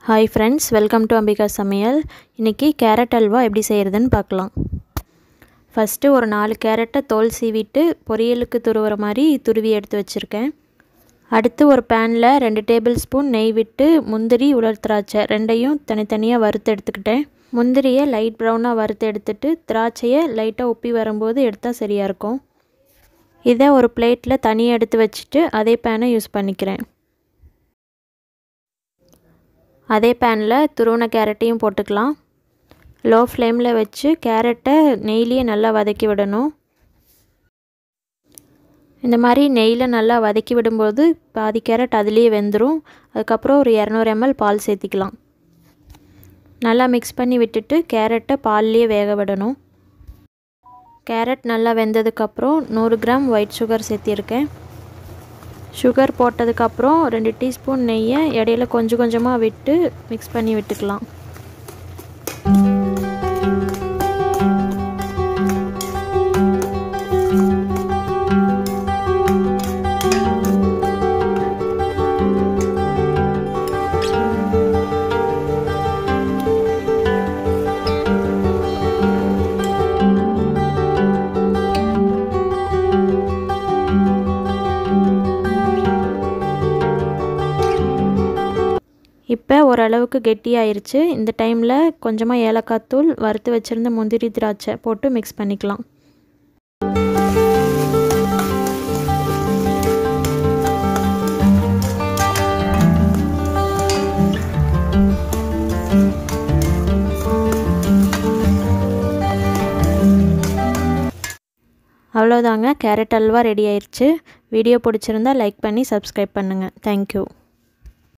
hi friends welcome to Ambika சமையல் இன்றைக்கி carrot halwa எப்படி செய்கிறதுன்னு பார்க்கலாம் ஃபஸ்ட்டு ஒரு நாலு கேரட்டை தோல் சீவிட்டு பொரியலுக்கு துருவுற மாதிரி துருவி எடுத்து வச்சுருக்கேன் அடுத்து ஒரு பேனில் ரெண்டு டேபிள் ஸ்பூன் நெய் விட்டு முந்திரி உலர் திராட்சை ரெண்டையும் தனித்தனியாக வறுத்து எடுத்துக்கிட்டேன் முந்திரியை லைட் ப்ரௌனாக வறுத்து எடுத்துட்டு திராட்சையை லைட்டாக உப்பி வரும்போது எடுத்தால் சரியாக இருக்கும் இதை ஒரு பிளேட்டில் தனியாக எடுத்து வச்சுட்டு அதே பேனை யூஸ் பண்ணிக்கிறேன் அதே பேனில் துருவன கேரட்டையும் போட்டுக்கலாம் லோ ஃப்ளேமில் வச்சு கேரட்டை நெய்லேயே நல்லா வதக்கி விடணும் இந்த மாதிரி நெய்யில் நல்லா வதக்கி விடும்போது பாதி கேரட் அதுலேயே வெந்துடும் அதுக்கப்புறம் ஒரு இரநூறு எம்எல் பால் சேர்த்திக்கலாம் நல்லா மிக்ஸ் பண்ணி விட்டுட்டு கேரட்டை பால்லேயே வேக விடணும் கேரட் நல்லா வெந்ததுக்கப்புறம் நூறு கிராம் ஒயிட் சுகர் சேர்த்திருக்கேன் சுகர் போட்டதுக்கப்புறம் ரெண்டு டீஸ்பூன் நெய்யை இடையில கொஞ்சம் கொஞ்சமாக விட்டு மிக்ஸ் பண்ணி விட்டுக்கலாம் இப்போ ஓரளவுக்கு கெட்டியாயிருச்சு இந்த டைமில் கொஞ்சமாக ஏலக்காய் தூள் வறுத்து வச்சுருந்த முந்திரி திராட்சை போட்டு மிக்ஸ் பண்ணிக்கலாம் அவ்வளோதாங்க கேரட் அல்வா ரெடி ஆயிடுச்சு வீடியோ பிடிச்சிருந்தா லைக் பண்ணி சப்ஸ்கிரைப் பண்ணுங்கள் தேங்க்யூ